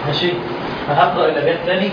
ماشي هقرأ الأبيات تاني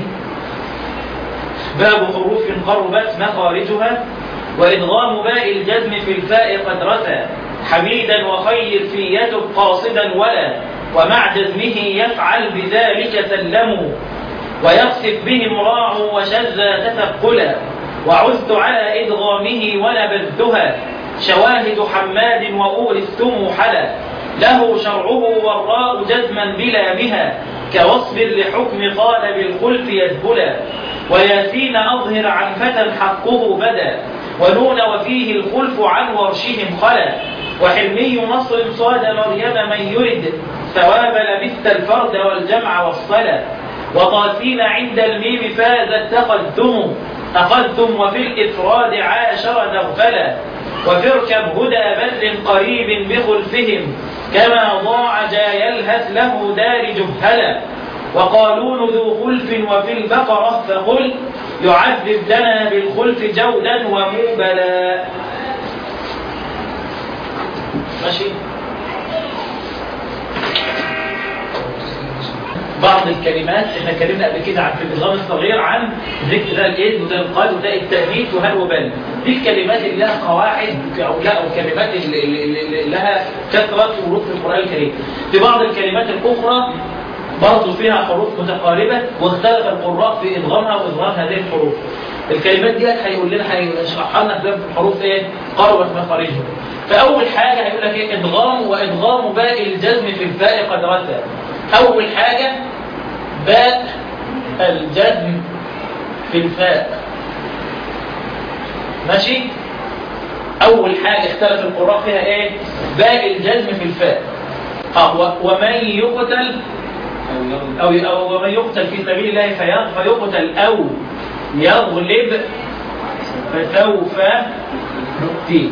باب حروف قربت مخارجها وإدغام باء الجزم في الفاء قد رثى حميدا وخير في يتب قاصدا ولا ومع جزمه يفعل بذلك سلموا ويقصف بهم راع وشذا تثقلا وعزت على إدغامه ونبذتها شواهد حماد وأورثتم حلا له شرعه والراء جزما بلا بها كوصف لحكم قال بالخلف يذبلا وياسين أظهر عن فتى حقه بدا ونون وفيه الخلف عن ورشهم خلا وحلمي نصر صاد مريم من يرد ثواب لبثت الفرد والجمع والصلا وطاسين عند الميم فاز التقدم أخذتم وفي الإفراد عاشر نغفلا وفي اركب هدى بدر قريب بخلفهم كما ضاع جا يلهث له دار جهلا وقالون ذو خلف وفي البقرة فقل يعذب لنا بالخلف جودا وموبلا ماشي بعض الكلمات احنا اتكلمنا قبل كده عن في الادغام الصغير عن ذكر ده الايد وده القاد وده التانيث وهل وبل دي الكلمات اللي لها قواعد او لا او الكلمات اللي, اللي, اللي لها كثره ورود في القران الكريم في بعض الكلمات الاخرى برضه فيها حروف متقاربه واختلف القراء في ادغامها وادغام هذه الحروف الكلمات دي هيقول لنا هيشرحها لنا في الحروف ايه قربت مخارجها فاول حاجه هيقول لك ايه ادغام وادغام باء الجزم في الفاء قد رثى أول حاجة باء الجزم في الفاء ماشي أول حاجة اختلف القراء فيها إيه باء الجزم في الفاء آه ومن يقتل أو, أو ومن يقتل في سبيل الله فيقتل أو يغلب فسوف نؤتيه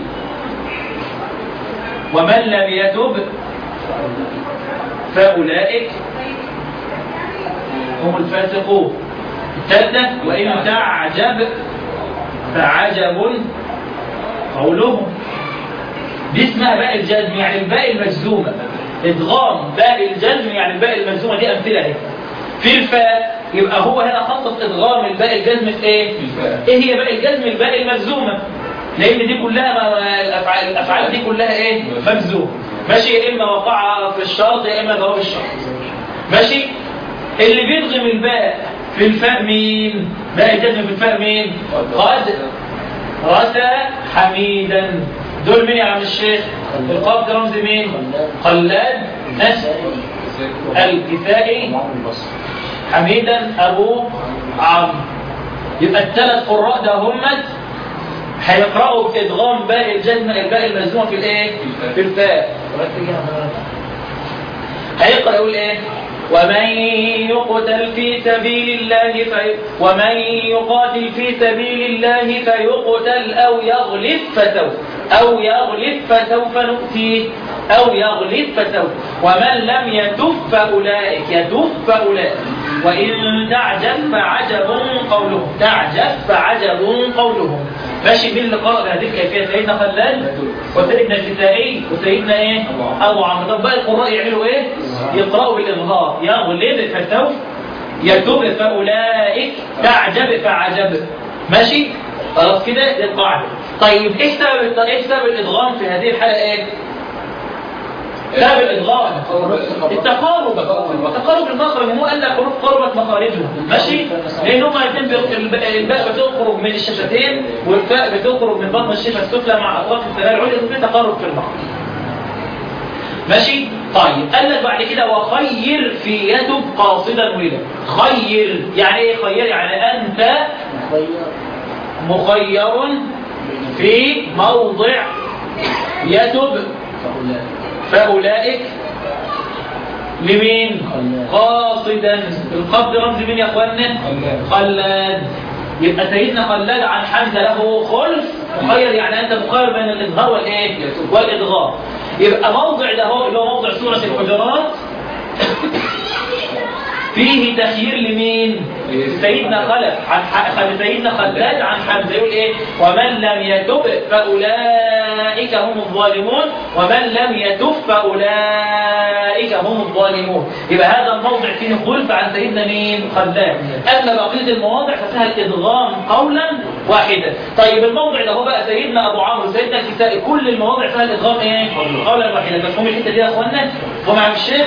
ومن لم يتب فأولئك هم الفاسقون الثالثة وإن تعجب فعجب قولهم دي اسمها باء الجزم يعني الباء المجزومة ادغام باء الجزم يعني الباء المجزومة دي أمثلة اهي في الفاء يبقى هو هنا خصص ادغام الباء الجزم في ايه؟ ايه هي باء الجزم الباء المجزومة لان دي كلها الافعال الافعال دي كلها ايه؟ مجزومة ماشي يا اما وقع في الشرط يا اما جواب الشرط ماشي اللي بيدغم الباء في الفاء مين باء الجزم في الفاء مين قد رثى حميدا دول مين يا عم الشيخ القاف ده رمز مين قلاد نسل الكسائي حميدا ابو عمرو يبقى الثلاث قراء ده همت هيقرأوا بإدغام باء الجزمة الباء المجزومة في الإيه؟ في الفاء هيقرأ يقول إيه؟ ومن يقتل في سبيل الله في ومن يقاتل في سبيل الله فيقتل أو يغلب فسوف أو يغلب فسوف نؤتيه أو يغلب فسوف ومن لم يتف فأولئك يتف فأولئك وإن تعجب فعجب قولهم تعجب فعجب قولهم ماشي مين اللي قرأ بهذه الكيفية سيدنا خلال وسيدنا الكسائي وسيدنا ايه ابو عمرو طب باقي القراء يعملوا ايه يقرأوا بالإظهار يغلب فسوف يتوب فأولئك تعجب فعجب ماشي خلاص كده دي القاعدة طيب ايه سبب ايه سبب الادغام في هذه الحالة ايه سبب الادغام التقارب تقارب المخرج هو قال لك حروف قربت مخارجها ماشي لان هما الاثنين الباء بتخرج من الشفتين والفاء بتخرج من بطن الشفه السفلى مع اطراف الثنايا العليا في تقارب في المخرج ماشي طيب قال لك بعد كده وخير في يتب قاصدا ولدا خير يعني ايه خير يعني انت مخير في موضع يتب فأولئك لمين قاصدا القبض رمز مين يا اخوانا خلاد يبقى سيدنا خلاد عن حمزه له خلف مخير يعني انت مخير بين الاظهار والايه والادغام يبقى موضع ده هو اللي هو موضع سوره الحجرات فيه تخيير لمين سيدنا خلف عن ح- سيدنا خلاد عن حمزه يقول ايه ومن لم يتب فاولئك هم الظالمون ومن لم يتب فاولئك هم الظالمون يبقى هذا الموضع فيه خلف عن سيدنا مين خلاد اما بقيه المواضع ففيها الادغام قولا واحدا طيب الموضع ده هو بقى سيدنا ابو عمرو سيدنا الكسائي كل المواضع فيها الادغام ايه قولا واحدا مفهوم الحته دي يا اخوانا مفهوم عم الشيخ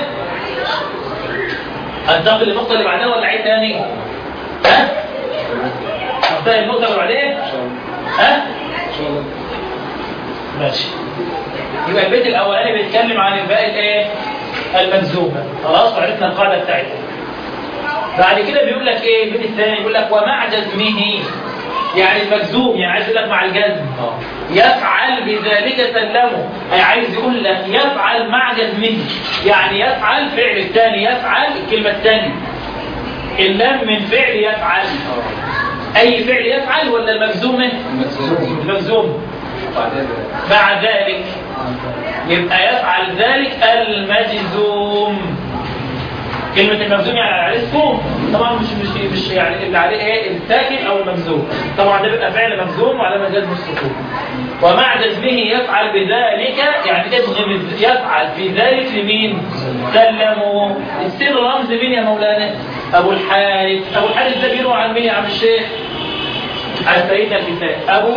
انتقل للنقطة اللي بعدها ولا عيد تاني؟ ها؟ انتقل للنقطة اللي بعدها؟ ها؟ ماشي يبقى البيت الأولاني بيتكلم عن الباقي الايه؟ المجزومة خلاص وعرفنا القاعدة بتاعتها بعد كده بيقول لك ايه البيت الثاني بيقول لك ومع جزمه يعني المجزوم يعني عايز يقول لك مع الجزم يفعل بذلك سلمه أي عايز يقول لك يفعل مع جزمه يعني يفعل فعل الثاني يفعل الكلمة الثانية اللام من فعل يفعل أي فعل يفعل ولا المجزومة المجزوم مع ذلك يبقى يفعل ذلك المجزوم كلمة المجزوم يعني على السكون طبعا مش مش مش يعني اللي عليه ايه الساكن او المجزوم طبعا ده بيبقى فعل مجزوم وعلامة جزم السكون ومع جزمه يفعل بذلك يعني ادغم يفعل في ذلك لمين؟ سلموا السر رمز مين يا مولانا؟ ابو الحارث ابو الحارث ده بيروى عن مين يا عم الشيخ؟ عن سيدنا الكتاب ابو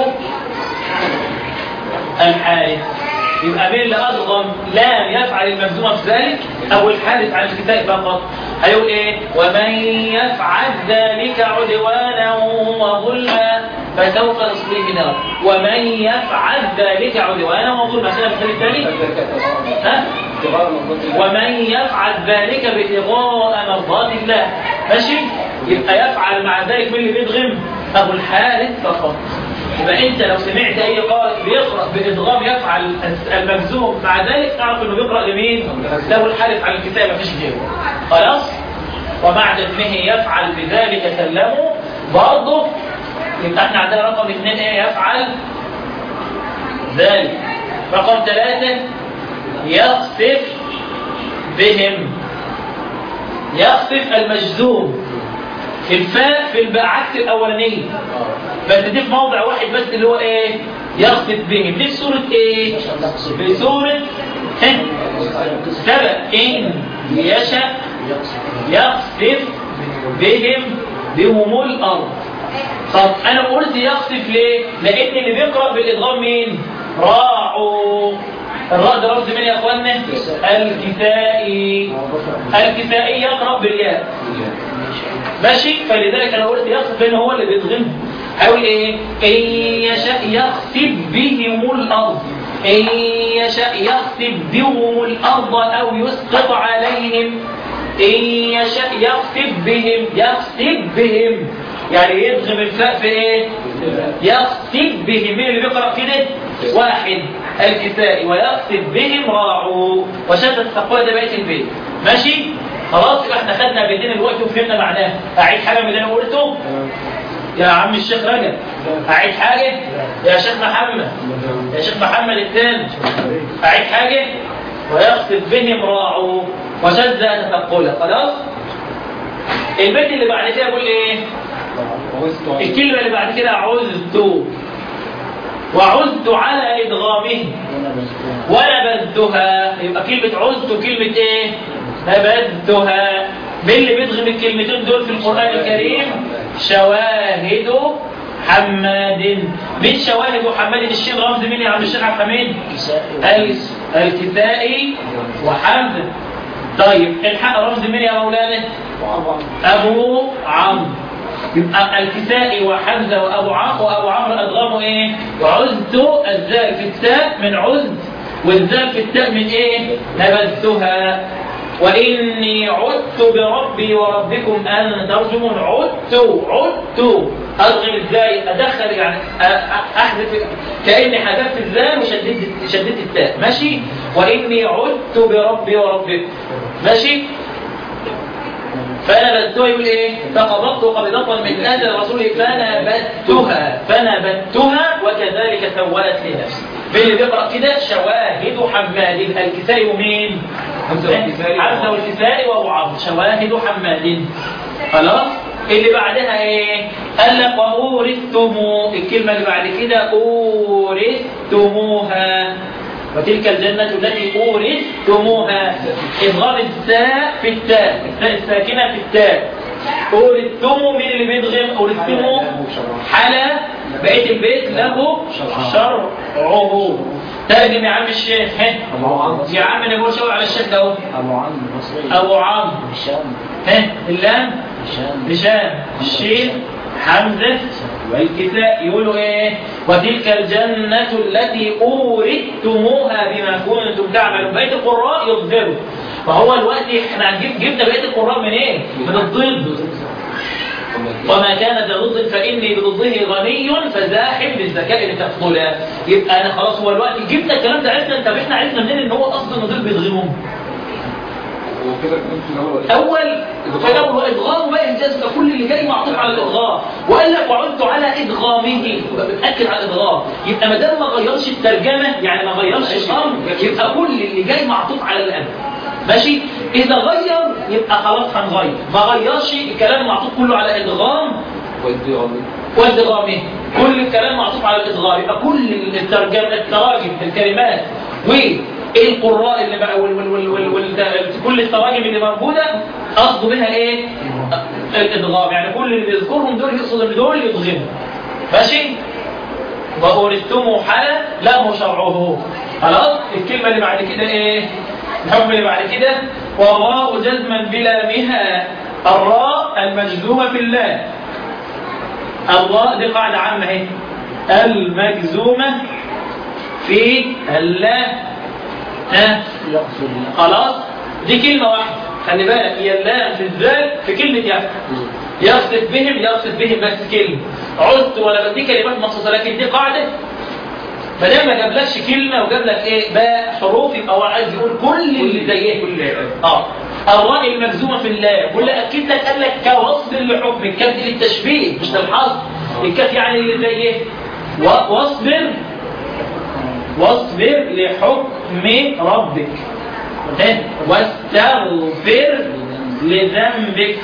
الحارث يبقى مين اللي أضغم لام يفعل المجزومة في ذلك أو الحادث عن الكتاب فقط هيقول إيه ومن يفعل ذلك عدوانا وظلما فسوف نصليه نار ومن يفعل ذلك عدوانا وظلما عشان المثال الثاني ها ومن يفعل ذلك ابتغاء مرضات الله ماشي يبقى يفعل مع ذلك من اللي بيدغم أبو الحارث فقط يبقى انت لو سمعت اي قارئ بيقرا بادغام يفعل المجزوم مع ذلك اعرف انه بيقرا لمين له الحارث على الكتاب مفيش غيره خلاص ومع جزمه يفعل بذلك سلمه برضه يبقى احنا عندنا رقم اثنين ايه يفعل ذلك رقم ثلاثة يخسف بهم يخسف المجزوم الفاء في الباء عكس الاولانيه بس دي في موضع واحد بس اللي هو ايه يخسف بهم دي في سوره ايه في سوره سبع ان يشاء يخسف بهم بهم الارض طب انا قلت يخسف ليه لان اللي بيقرا بالادغام مين راعوا الراء ده رمز مين يا اخوانا الكسائي الكسائي يقرا بالياء ماشي فلذلك انا قلت يخسف لان هو اللي بيدغمه هقول ايه ان يشاء يخسف بهم الارض ان يشاء يخسف بهم الارض او يسقط عليهم ان يشاء يخسف بهم يخسف بهم يعني يدغم الفاء في ايه يخسف بهم مين اللي بيقرا كده واحد الكسائي ويخسف بهم راعوا وشدت التقوى ده بقيه البيت ماشي خلاص يبقى احنا خدنا بيتين الوقت وفهمنا معناه اعيد حاجه من اللي انا قلته يا عم الشيخ رجب اعيد حاجه يا شيخ محمد يا شيخ محمد الثاني اعيد حاجه ويخسف بهم راعوا وشد تثقلا خلاص البيت اللي بعد كده يقول ايه الكلمه اللي بعد كده عزت وعزت على ادغامه ونبذتها يبقى كلمه عزت وكلمه ايه نبذتها مين اللي بيدغم الكلمتين دول في القرآن الكريم شواهد حماد مين شواهد وحماد الشين رمز مين يا عم الشيخ عبد الحميد الكسائي وحمزه طيب الحق رمز مين يا مولانا ابو عمرو يبقى الكسائي وحمزه وابو عمرو وابو عمرو ادغموا ايه عزت الزاء في التاء من عزت والزاء في التاء من ايه نبذتها وإني عدت بربي وربكم أن ترجمون عدت عدت أرغم إزاي أدخل يعني أحذف كأني حذفت الزال وشددت شددت التاء ماشي وإني عدت بربي وربكم ماشي فنبذتها يقول ايه فقبضت قبضة من اجل الرسول فنبذتها فنبذتها وكذلك سولت لي نفسي اللي بيقرا كده شواهد حماد الكسائي ومين حمزة والكسائي حمزة والكسائي وابو عمرو شواهد حماد خلاص اللي بعدها ايه قال لك وأورثتم الكلمة اللي بعد كده أورثتموها وتلك الجنة التي أورثتموها إضغام التاء في التاء التاء الساكنة في التاء أورثتموا مين اللي بيدغم أورثتموا حلا بقية البيت له شرعه ترجم يا عم الشيخ ها أبو عمرو يا عم انا بقول شاور على الشيخ ده اهو أبو عمرو المصري ابو عمرو هشام ها اللام هشام هشام الشين حمزة والكساء يقولوا ايه وتلك الجنة التي أورثتموها بما كنتم تعملون بقية القراء يظهروا فهو الوقت احنا هنجيب جبنا بقية القراء من ايه؟ من الضد وما كان ذا ضد فإني بضده غني فزاحم بالذكاء لتفضلا يبقى أنا خلاص هو الوقت جبنا الكلام ده عرفنا طب احنا عرفنا منين إن هو أصلا النظير بيضغمهم وكده كنت الأول اول فلو ادغام بقى انجاز ده كل اللي جاي معطوف على الادغام وقال لك وعدت على ادغامه يبقى بتاكد على الادغام يبقى ما دام ما غيرش الترجمه يعني ما غيرش الامر يبقى كل اللي جاي معطوف على الامر ماشي اذا غير يبقى خلاص هنغير ما غيرش الكلام معطوف كله على ادغام ودي غلط وادغامه كل الكلام معطوف على الادغام يبقى كل الترجمه التراجم الكلمات والقراء اللي بقى وال وال وال وال وال كل التراجم اللي موجوده قصده بها ايه؟ الادغام يعني كل اللي بيذكرهم دول يقصد ان دول يدغموا ماشي؟ وأورثتم حلا له شرعه خلاص الكلمة اللي بعد كده ايه الحكم اللي بعد كده والراء جزما بلامها الراء المجزومة في الله الراء دي قاعدة عامة اهي المجزومة في الله ها يغفر الله خلاص دي كلمة واحدة خلي بالك هي اللام في الذات في كلمة يغفر يقصد بهم يقصد بهم بس كلمة عدت ولا دي كلمات مخصوصة لكن دي قاعدة فدام ما جابلكش كلمة وجاب لك ايه باء حروف يبقى هو عايز يقول كل اللي زي ايه كل اه الراء المجزومة في الله واللي اكيد لك قال لك كوصف لحكم الكاف دي للتشبيه مش للحظ الكاف يعني اللي زي ايه و- واصبر واصبر لحكم ربك ها؟ واستغفر لذنبك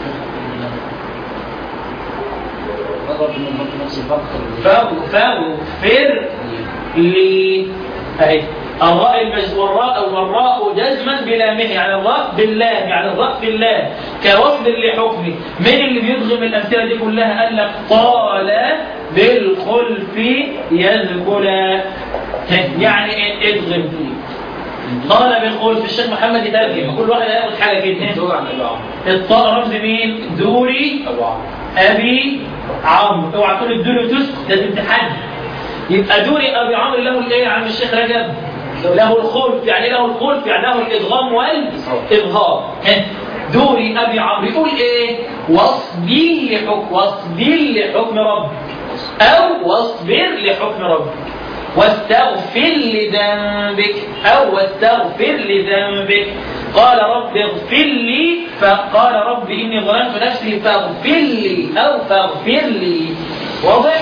غضب من رب نفسي فاغفر لي. فاغ- فاغفر لي اهي الراء المجز والراء والراء جزما بلامه يعني الراء باللام يعني الراء في اللام كوصل لحكمه من اللي بيضغم الامثله دي كلها قال لك قال بالخلف يذكر يعني إيه؟ ادغم قال بالخلف الشيخ محمد يترجم كل واحد هياخد حاجه كده دور عن أبو عمرو الطاء رمز مين دوري أبو عمرو ابي عمرو اوعى تقول الدوري وتسكت لازم تحدد يبقى دوري ابي عمرو له الايه يا عم الشيخ رجب له الخلف يعني له الخلف يعني له الادغام والاظهار ها؟ دوري ابي عمرو يقول ايه واصبر لحكم واصبر لحكم ربك او واصبر لحكم ربك واستغفر لذنبك او واستغفر لذنبك قال رب اغفر لي فقال رب اني ظلمت نفسي فاغفر لي او فاغفر لي واضح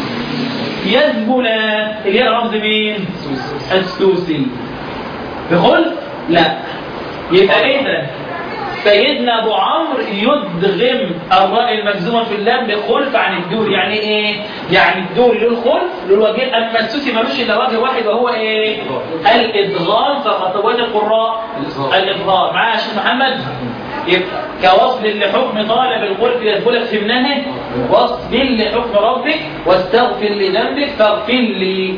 يذبنا اللي هي رمز مين السوسي بخلف لا يبقى اذا سيدنا ابو عمرو يدغم الراء المجزومه في اللام بخلف عن الدور يعني ايه يعني الدور له الخلف له الوجه اما السوسي ملوش الا وجه واحد وهو ايه الادغام فخطوات القراء الإظهار. الاظهار معايا يا شيخ محمد يبقى كوصل لحكم طالب الخلف يدخلك فهمناها واصبر لحكم ربك واستغفر لذنبك فاغفر لي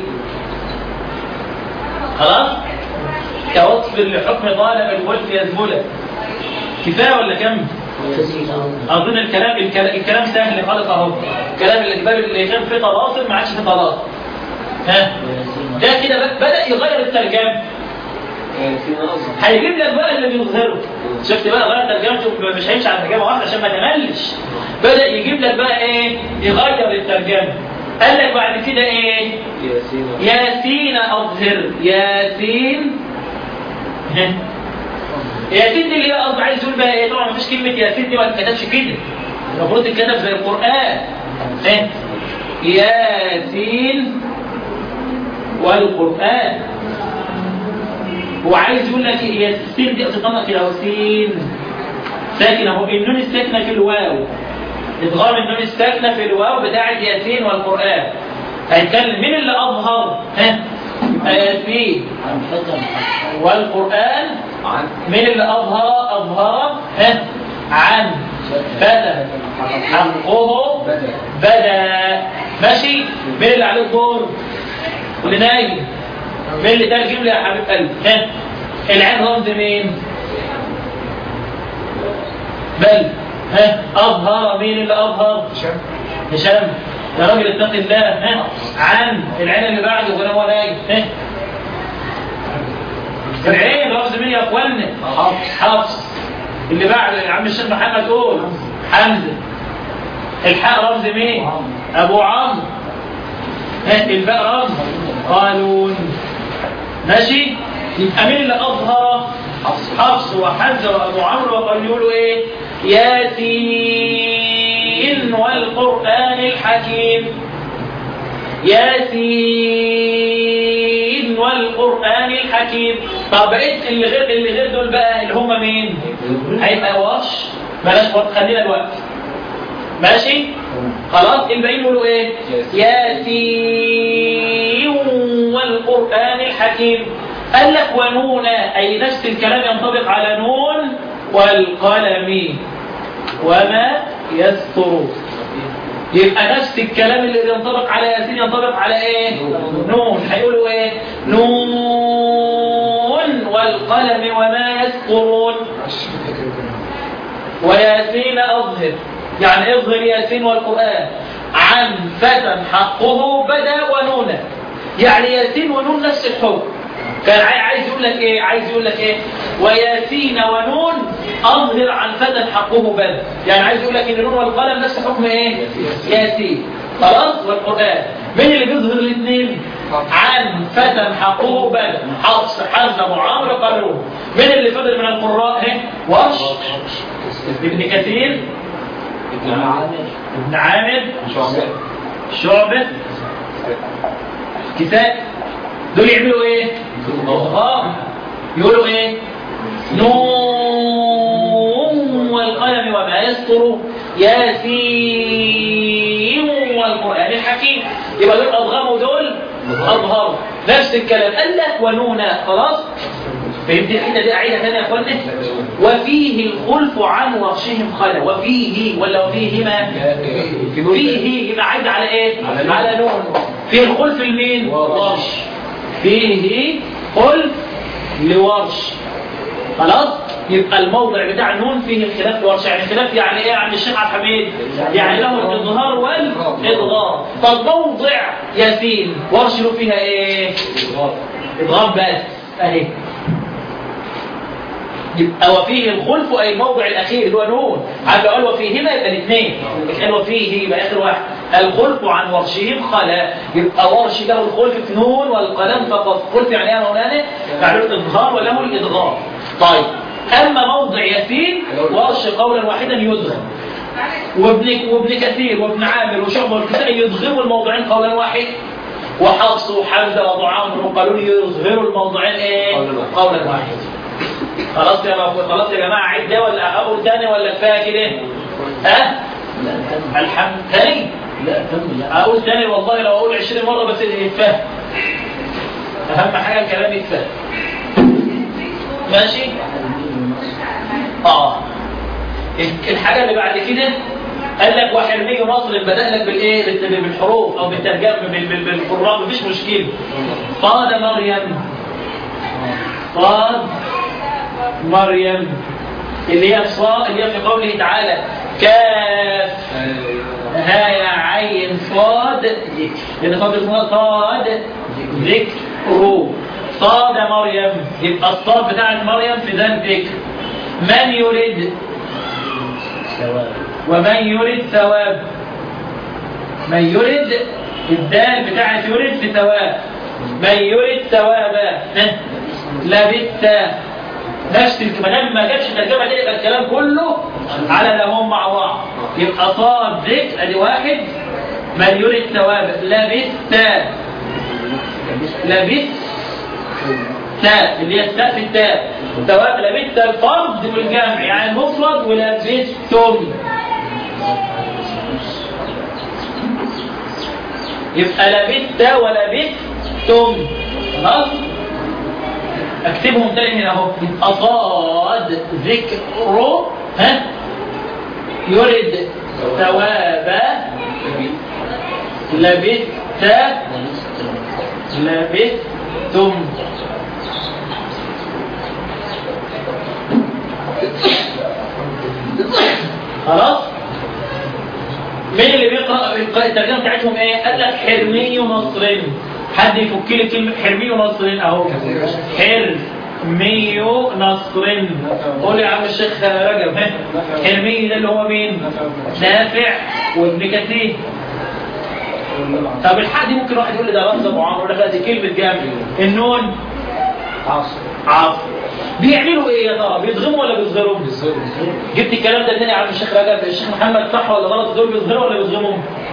خلاص كوصف لحكم طالب الخلف يذبلك كفايه ولا كم اظن الكلام الكلام, الكلام سهل خالص اهو الكلام اللي باب اللي كان فيه طلاسم ما عادش فيه طلاسم ها ده كده بد- بدا يغير الترجمه في نظم هيجيب لك بقى اللي بيظهره شفت بقى غير ترجمته مش هيمشي على ترجمه واحده عشان ما تملش بدا يجيب لك بقى ايه يغير الترجمه قال لك بعد كده ايه ياسين ياسين اظهر ياسين ها. ياسين دي اللي هي قصدي عايز يقول بقى ايه طبعا مفيش كلمه ياسين دي ما اتكتبش كده المفروض تتكتب زي القران ها. ياسين والقران هو عايز يقول لك هي السين دي تتنطق كده اهو سين ساكنه اهو النون الساكنه في الواو ادغام النون الساكنه في الواو بتاعت ياسين والقران هيتكلم مين اللي اظهر ها يبقى ياسين عن فتن والقران عن مين اللي اظهر اظهر ها عن بدا حقه بدأ بدا ماشي مين اللي عليه الدور واللي نايم مين اللي ترجم لي يا حبيب قلبي ها العين رمز مين بل ها اظهر مين اللي اظهر هشام هشام يا راجل اتق الله ها عن العين اللي بعده ولا هو نايم ها العين رمز مين يا اخوانا حفص حفص اللي بعده يا عم الشيخ محمد قول حمزه الحاء رمز مين ابو عمرو ها الباء رمز قالون ماشي يبقى مين اللي اظهر حفص حفص وحمزه وابو عمرو وقالوا يقولوا ايه ياسين والقران الحكيم ياسين والقران الحكيم طب بقيت اللي غير اللي غير دول بقى اللي هم مين هيبقى وش بلاش ورق خلينا الوقت ماشي خلاص الباقيين يقولوا ايه ياسين والقران الحكيم قال لك ونون اي نفس الكلام ينطبق على نون والقلم وما يسطرون يبقى نفس الكلام اللي ينطبق على ياسين ينطبق على ايه نون هيقولوا ايه نون والقلم وما يسطرون وياسين أظهر يعني اظهر ياسين والقرآن عن فتى حقه بدا ونونا يعني ياسين ونون نفس الحكم كان عاي- عايز يقول لك ايه عايز يقول لك ايه وياسين ونون اظهر عن فتى حقه بدا يعني عايز يقول لك ان نون والقلم نفس حكم ايه ياسين خلاص والقرآن مين اللي بيظهر الاثنين عن فتى حقه بدا حفص حمزه ابو عمرو قالون مين اللي فضل من القراء هنا ورش ابن كثير ابن ابن عامر عامر ابن عامر شعبة شعبة كتاب دول يعملوا ايه اه يقولوا ايه نون والقلم وما يسطر ياسين والقرآن الحكيم يبقى دول أضغموا دول أظهروا نفس الكلام قال لك ونونا خلاص فهمت الحته دي اعيدها تاني يا اخوانا وفيه الخلف عن ورشهم خلا وفيه ولا وفيهما في نور فيه يبقى عايد على ايه على نون. على نون فيه الخلف لمين ورش. ورش فيه خلف لورش خلاص يبقى الموضع بتاع النون فيه الخلاف لورش يعني الخلاف يعني ايه يا عم الشيخ عبد الحميد يعني له الاظهار والادغام طب موضع ياسين ورش له فيها ايه ادغام بس اهي يبقى وفيه الخلف اي الموضع الاخير اللي هو نون عارف لو قال وفيهما يبقى الاثنين لكن قال وفيه يبقى اخر واحد الخلف عن ورشهم خلا يبقى ورش له الخلف في نون والقلم فقط خلف يعني ايه يا مولانا؟ يعني له الاظهار وله الادغام طيب اما موضع ياسين ورش قولا واحدا يدغم وابن وابن كثير وابن عامر وشعبه والكسائي يدغموا الموضعين قولا واحد وحفص وحمزه وابو عمرو وقالوا يظهروا الموضعين ايه؟ قولا واحد. قولا واحد خلاص يا مفروض خلاص يا جماعه عيد ده ولا اقول تاني ولا كفايه كده؟ ها؟ لا كمل الحمد تاني لا كمل لا اقول تاني والله لو اقول 20 مره بس يتفهم اهم حاجه الكلام يتفهم ماشي؟ اه الحاجه اللي بعد كده قال لك وحرمي مصر بدأ لك بالايه بال- بالحروف او بالترجمه بال- بال- بالقراء مفيش مشكله صاد مريم صاد مريم اللي هي صاد اللي هي في قوله تعالى كاف ها يا عين صاد لان صاد اسمها صاد ذكر صاد مريم يبقى الصاد بتاعت مريم في ذات ذكر من يريد سواء ومن يريد ثواب من يريد الدال بتاعت يريد في ثواب من يريد ثوابا لبث نفس الكلام ما جابش ترجمه دي يبقى الكلام كله على لهم مع بعض يبقى صاد ذكر ادي واحد من يريد ثواب لبث لبث تاء اللي هي التاء في التاء سواء لبثت الفرد والجمع يعني المفرد ولبثتم يبقى لبثت ولبثتم خلاص اكتبهم تاني هنا اهو يبقى صاد ذكر ها يرد ثواب لبثت لبثتم خلاص مين اللي بيقرا الترجمه بتاعتهم ايه قال لك حرمي مصر حد يفك لي كلمه حرمي مصر اهو حرمي نصر قول يا عم الشيخ رجب ها حرمي ده اللي هو مين نافع وابن كثير طب الحق دي ممكن واحد يقول لي ده لفظ ابو عمرو لا دي كلمه جامع النون عاصم عاصم بيعملوا ايه يا ترى بيضغموا ولا بيصغروا جبت الكلام ده منين يا عم الشيخ رجب الشيخ محمد صح ولا غلط دول بيصغروا ولا بيضغموا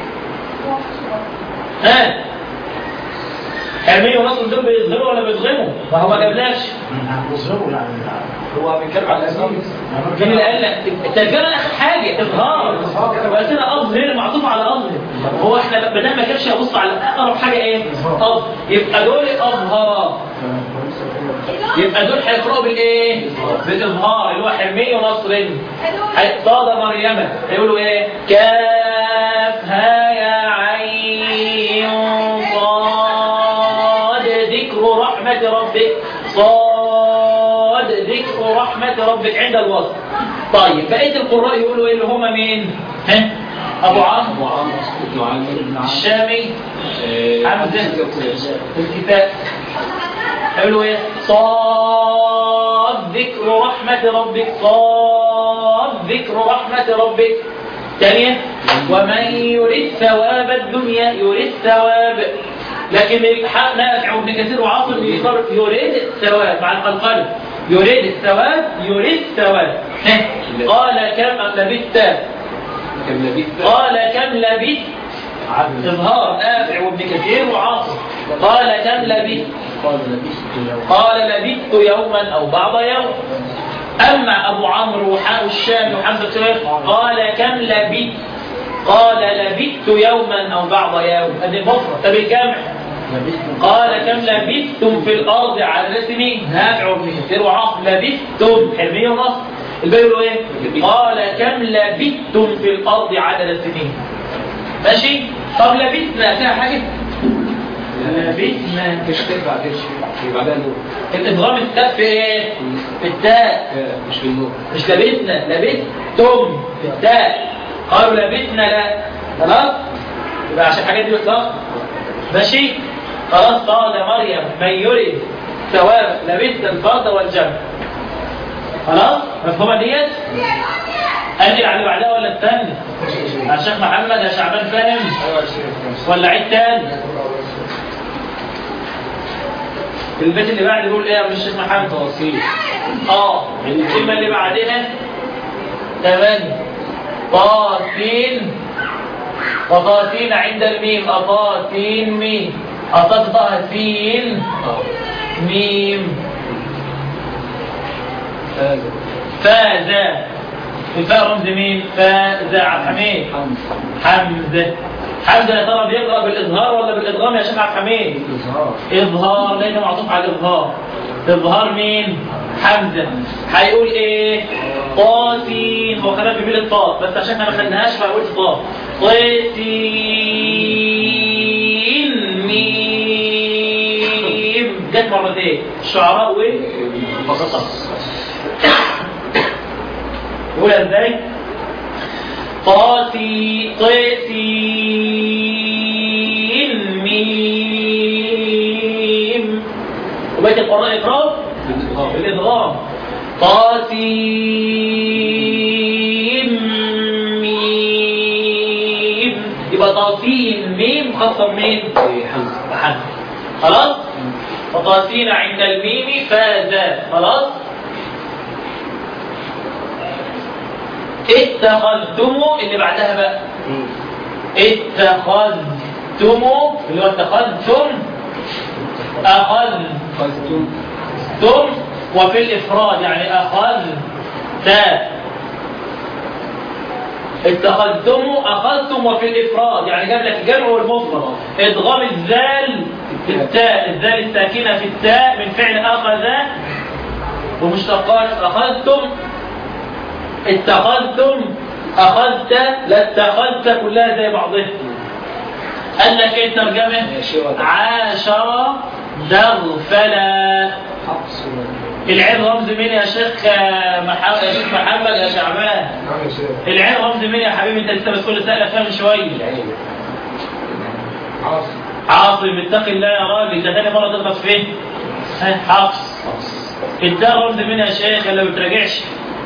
ها حرمية ونصر دول بيصغروا ولا بيضغموا ما هو ما جابلاش مصرفه لا هو بيتكلم على الاسماء مين اللي قال لك الترجمه اخر حاجه اظهار وقلت لنا اظهر معطوف على اظهر هو احنا بدل ما كانش ابص على اقرب حاجه ايه اظهر يبقى دول اظهر يبقى دول هيقرأوا بالايه بالاظهار اللي هو حرمي ونصر هي- صاد مريم هيقولوا ايه كاف ها يا عين صاد ذكر رحمة ربك صاد ذكر رحمة ربك عند الوصف طيب بقية القراء يقولوا ايه اللي هم مين ها ابو عمرو ابو عمرو ابن عامر الشامي آه، حمزة الكتاب حلو ايه صاد ذكر رحمة ربك صاد ذكر رحمة ربك ثانية ومن يريد ثواب الدنيا يريد ثواب لكن الحق نافع وابن كثير وعاصم يصرف يريد الثواب مع القلقلة يريد الثواب يريد الثواب ها. قال كم لبثت كم لبثت قال كم لبثت إظهار نافع وابن كثير وعاصم قال كم لبثت قال لبثت يوم قال لبثت يوما أو بعض يوم أما أبو عمرو وحاء الشام وحمزة الشيخ قال كم لبثت قال لبثت يوما أو بعض يوم أدي المفرد طب الجمع لبثت قال كم لبثتم في الأرض على سنين نافع وابن كثير وعاصم لبثتم حلمية ونصر الباقي يقولوا إيه؟ قال كم لبثتم في الأرض عدد سنين ماشي طب لبثنا فيها حاجة لبثنا مش تنفع كده في بعدها نور الادغام التاء في ايه؟ في التاء آه، مش في النور مش لبثنا لبثتم في التاء قالوا لبثنا لا خلاص يبقى عشان الحاجات دي بتلخبط ماشي خلاص قال مريم من يريد ثواب لبثت الفرد والجمع خلاص مفهومه ديت انقل على اللي بعدها ولا الثاني يا شيخ محمد يا شعبان فاهم ولا عيد تاني البيت اللي بعد يقول ايه يا ابن الشيخ محمد توصيل اه الكلمة اللي بعدها ثمانية طاسين وطاسين عند الميم أطاسين ميم أطاس طه سين اه ميم هذا فاز الفاء رمز مين فاز عبد الحميد حمزة حمزة يا ترى بيقرأ بالإظهار ولا بالإدغام يا شيخ عبد الحميد الإظهار إظهار لأنه معطوف على الإظهار إظهار مين؟ حمزة هيقول إيه؟ طاسين هو خلاف بيقول الطاء بس عشان احنا ما خدناهاش فهقول طاء طاسين ميم جت مرتين الشعراء وإيه؟ بسطة يقولها ازاي؟ طاسي طاسين ميم وبقية القرآن يقرأوا بالإظهار بالإدغام طاسين ميم يبقى طاسين ميم خاصة بمين؟ في حمزة بحمد خلاص؟ وطاسين عند الميم فاز خلاص؟ اتخذتم اللي بعدها بقى اتخذتم اللي هو اتخذتم أخذ خذتم اتخذتم وفي الإفراد يعني أخذت اتخذتم أخذتم وفي الإفراد يعني جاب لك الجمع والمفرد إدغام الذال في التاء الذال الساكنة في التاء من فعل أخذ ومشتقات أخذتم اتخذتم أخذت لاتخذت كلها زي بعضها قال لك ايه الترجمة عاشر دغفلا حفص العين رمز مين يا شيخ محمد يا شيخ محمد يا شعبان العين رمز مين يا حبيبي انت لسه مسؤول سألة فيها من شوية عاصم اتقي الله يا راجل ده تاني مرة تغلط فيه ها حفص الداء رمز مين يا شيخ اللي ما بتراجعش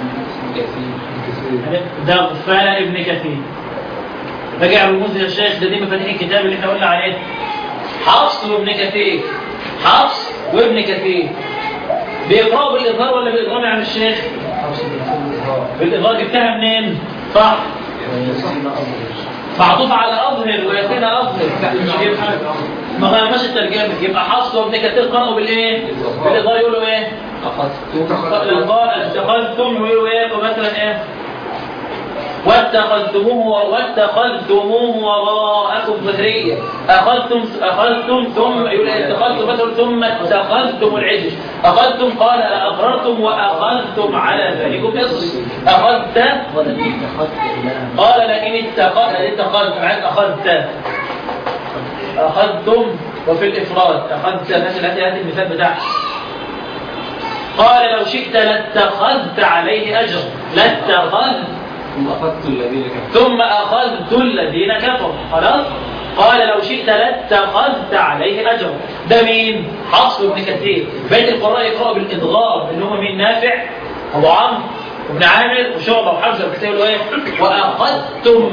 ده غفال ابن كثير راجع رموز يا شيخ ده دي مفاتيح الكتاب اللي احنا قلنا عليه حفص وابن كثير حفص وابن كثير بيقرأوا بالإظهار ولا بالإضغام يا عم الشيخ؟ حفص بالإظهار بالإظهار جبتها منين؟ صح ويصحنا أظهر معطوف على أظهر ويقينا أظهر لا مش يبقى ما غيرناش الترجمة يبقى حفص وابن كثير قرأوا بالإيه؟ بالإظهار يقولوا إيه؟ الإظهار اتخذتم ويقولوا إيه؟ ومثلا إيه؟ واتخذتموه واتخذتموه وراءكم ظهريا اخذتم اخذتم ثم يقول اتخذتم مثلا ثم اتخذتم العجل اخذتم قال اقررتم واخذتم على ذلكم اصري اخذت ولكن اتخذت إلها قال لئن اتخذت اتخذت معاك اخذت اخذتم وفي الافراد اخذت مثلا هات هات المثال بتاعك قال لو شئت لاتخذت عليه اجر لاتخذت ثم أخذت الذين كفروا ثم أخذت الذين كفروا خلاص قال لو شئت لاتخذت عليه أجرا ده مين؟ حفص بن كثير بيت القراء يقرأ بالإضغام اللي هم مين نافع أبو عمرو وابن عامر وشعبة وحمزة وكثير يقولوا إيه؟ وأخذتم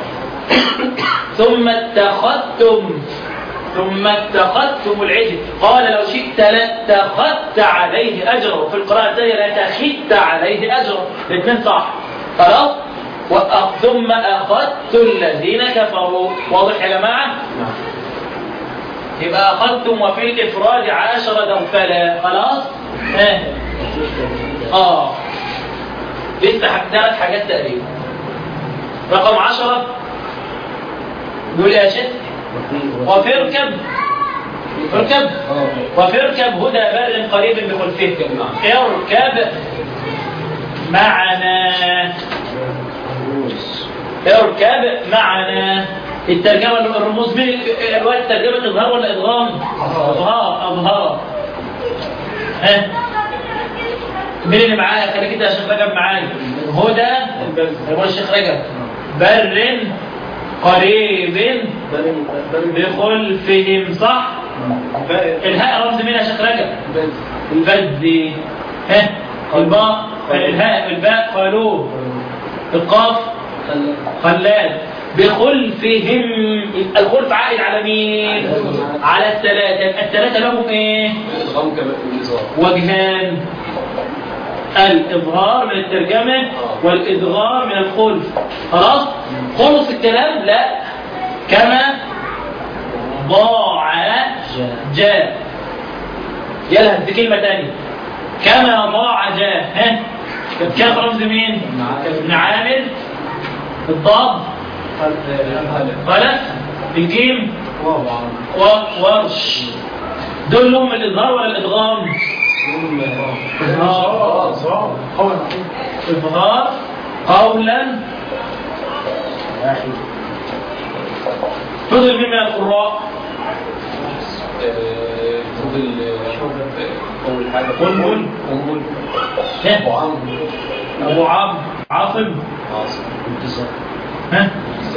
ثم اتخذتم ثم اتخذتم العجل قال لو شئت لاتخذت عليه أجرا وفي القراءة الثانية لاتخذت عليه أجرا الاثنين صح خلاص وأخ- ثم أخذت الذين كفروا واضح يا جماعة يبقى أخذتم وفي الإفراد عشر دوفلا خلاص ها آه لسه ح- ثلاث حاجات تقريبا رقم عشرة يقول يا شيخ وفي اركب اركب وفي اركب هدى بر قريب بخلفه اركب معنا اركب معنا الترجمة الرموز مين الوقت ترجمة إظهار ولا إدغام؟ إظهار أظهار ها مين اللي معايا خليك انت يا شيخ رجب معايا هدى هو الشيخ رجب بر قريب بخلفهم صح الهاء رمز مين يا شيخ رجب البذ ها الباء الهاء الباء قالوه القاف خلاد بخلفهم الخلف عائد على مين على الثلاثة الثلاثة لهم ايه الإدغام كما في النظام وجهان الإظهار من الترجمة والإدغام من الخلف خلاص خلص الكلام لا كما ضاع جاء يلا هدي كلمة تانية كما ضاع جاء ها كانت كاف رمز مين ابن عامر الضاد خلف الجيم وورش دول لهم الإظهار ولا الإدغام إظهار إظهار قولا فضل مين من القراء فضل أول حاجة قنبل. قنبل ها؟ أبو عمرو أبو عمرو عاصم عاصم ها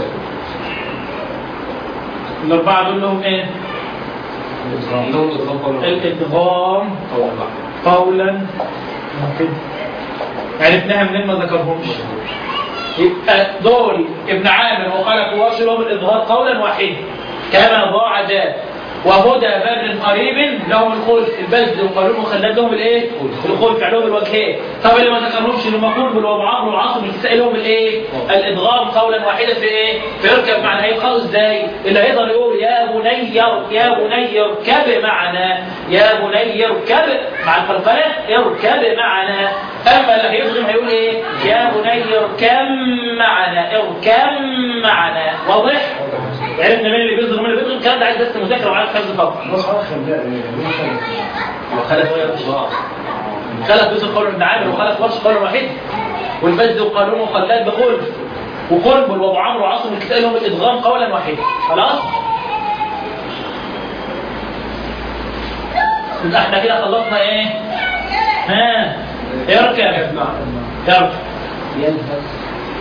الأربعة دول لهم إيه؟ عندهم إدغام قولا الإدغام قولا واحدا قولا كده عرفناها منين ما ذكرهمش يبقى دول ابن عامر وخلف واصل لهم الإظهار قولا واحدا كما ضاع جاء وهدى بر قريب لهم الخلف البذل وقالوا مخلد لهم الايه الخلف عليهم الوجهين طب اللي ما ذكرهمش اللي مقول بالوضعان والعاصم الكسائي لهم الايه الادغام قولا واحدا في ايه فيركب معنى هيقرأوا ازاي اللي هيقدر يقول يا بني يا بني اركب معنا يا بني اركب مع القلقلة اركب معنا اما اللي هيضغم هيقول ايه يا بني اركب معنا اركب معنا واضح عرفنا مين اللي بيظهر ومين اللي بيضغم الكلام ده عايز بس مذاكره وعايز حفظ فقط بص على خلاء وخلف خلف يوسف قول ابن عامر وخلف ورش قول واحد والبز وقانون وخلاد بخلف وقرب والوضع عمرو وعاصم الكتاب لهم الادغام قولا واحدا خلاص يبقى احنا كده خلصنا ايه ها اركب اركب يلهث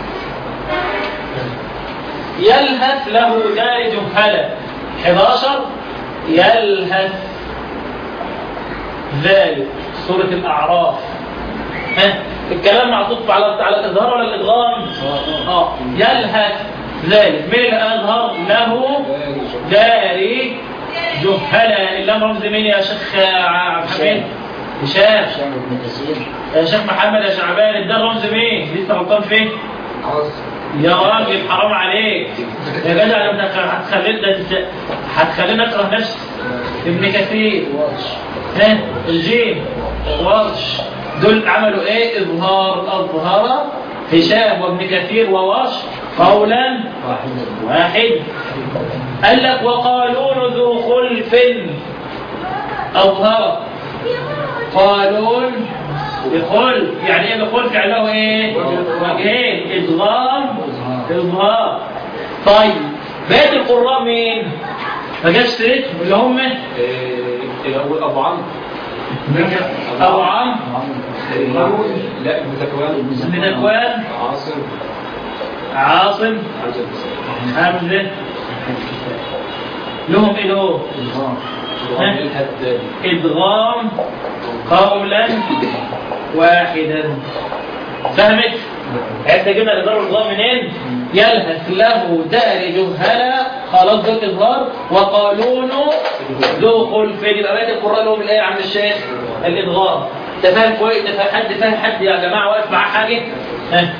يلهث له دار جهلة 11 يلهث ذلك سورة الأعراف ها الكلام معطوف على على الإظهار ولا الإدغام؟ اه يلهث ذلك مين اللي أظهر له داري جهلة اللام رمز مين يا شيخ عبد الحميد؟ هشام هشام بن كثير يا شيخ محمد يا شعبان ده رمز مين؟ لسه غلطان فين؟ يا راجل حرام عليك يا جدع انت هتخلينا ده انت هتخلينا اكره نفسي ابن كثير ورش ها الجيم ورش دول عملوا ايه اظهار اظهر هشام وابن كثير وورش قولا واحدا واحد قال لك وقالون ذو خلف اظهر قالون بخلف يعني ايه بخلف يعني له ايه وجهين ادغام اظهار طيب بقيه القراء مين ما جابش سيرتهم اللي هم الأول أبو عمرو ابو عمرو لا ابن تكوان ابن ذكوان عاصم عاصم عجب حمزه لهم ايه له إظهار وعمل الهداد ادغام قولا واحدا فهمت احنا جبنا الادغام والادغام منين يلهث له دار جهلا خلاص ده الاظهار وقالون ذو خلف يبقى بقيه القراء لهم الايه يا عم الشيخ الادغام انت فاهم كويس انت فاهم حد فاهم حد يا جماعه واقف معاه حاجه ها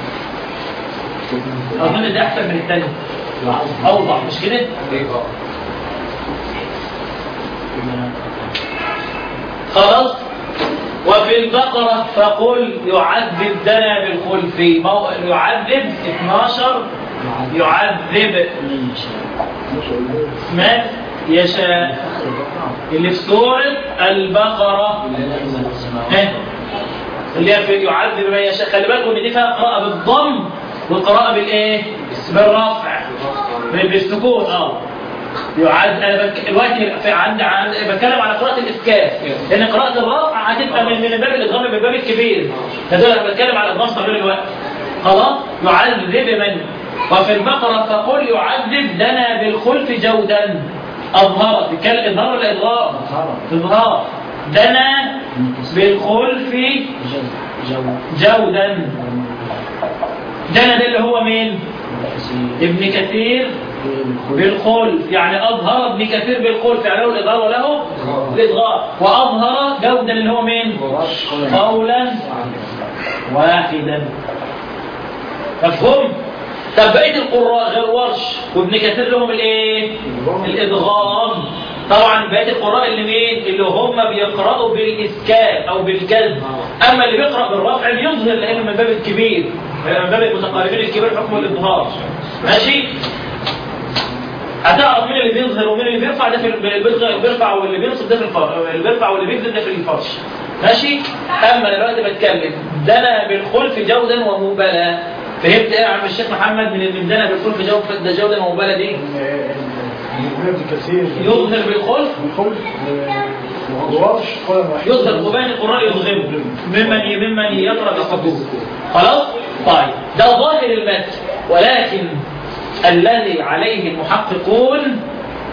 اظن ده احسن من الثاني اوضح مش كده ايه اه خلاص وفي البقرة فقل يعذب دنا بالخلف مو... يعذب 12 يعذب من يشاء من يشاء آخر البقرة اللي في سورة البقرة لازم السماوات ها؟ اللي هي في يعذب من يشاء خلي بالكم ان دي فيها قراءة بالضم والقراءة بالايه؟ بالرفع بال- بالسكون اه يعد انا بك... دلوقتي في عند عند بتكلم على قراءة الاسكان لان قراءة الرفع هتبقى من من باب الادغام من الباب الكبير فدول انا بتكلم على ادغام صغير الوقت خلاص يعذب من وفي البقرة فقل يعذب دنا بالخلف جودا اظهرت بتتكلم اظهار ولا ادغام؟ أظهر اظهار دنا من كثير بالخلف جو جو جودا دنا ده اللي هو مين؟ ابن كثير ابن كثير بالخلق بالخلف يعني أظهر ابن كثير بالخلف يعني له الإظهار وله الإظهار وأظهر جودا اللي هو مين قولا واحدا مفهوم طب بقية القراء غير ورش وابن كثير لهم الايه الإدغام طبعا بقية القراء اللي مين اللي هم بيقرأوا بالإسكان أو بالجزم أما اللي بيقرأ بالرفع بيظهر لأنه من باب الكبير من باب المتقاربين الكبير حكم الإظهار ماشي هتعرف مين اللي بيظهر ومين اللي بيرفع ده في اللي بيظهر- بيرفع واللي بينصب ده في الفرش اللي بيرفع واللي بينزل ده في الفرش ماشي اما دلوقتي بتكلم دنا بالخلف جودا ومبالا فهمت ايه يا عم الشيخ محمد من من دنا بالخلف جودا ده جودا ومبالا دي ابن كثير يظهر بالخلف بالخلف وورش قولا واحدا يظهر قبان القراء يظهر ممن ممن يقرا بالسكون خلاص طيب ده ظاهر المتن ولكن الذي عليه المحققون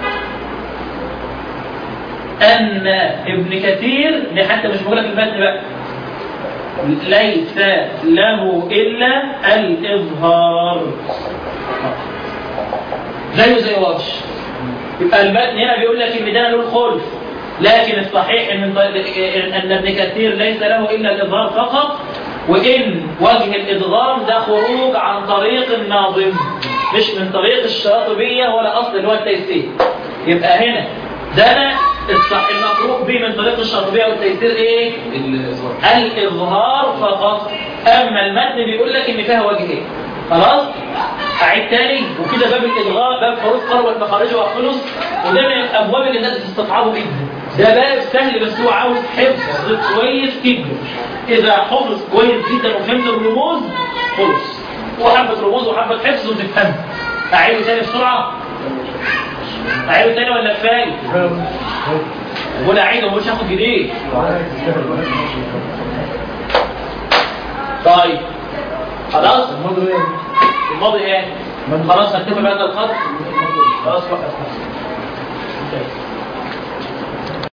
ان ابن كثير دي حتى مش موجوده في المتن بقى ليس له الا الاظهار زيه زي ورش يبقى المتن هنا بيقول لك ان ده له الخلف لكن الصحيح ان ان ابن كثير ليس له الا الاظهار فقط وان وجه الادغام ده خروج عن طريق الناظم مش من طريق الشاطبيه ولا اصل اللي هو التيسير يبقى هنا ده أنا الصح المفروض به من طريق الشاطبيه والتيسير ايه؟ الإظهار الإظهار فقط أما المتن بيقول لك إن فيها وجهين خلاص أعيد تاني وكده باب الإلغاء باب حروف قروة المخارج وخلص وده من الأبواب اللي الناس بتستصعبه جدا ده باب سهل بس هو عاوز حفظ كويس جدا إذا حفظ كويس جدا وفهمت الرموز خلص وحبة رموز وحبة حفظ وتفهم أعيده تاني بسرعة أعيده تاني ولا كفاية؟ ولا أعيده مش هاخد جديد طيب خلاص الموضوع ايه؟ الماضي ايه خلاص هكتبها بهذا الخط خلاص وقف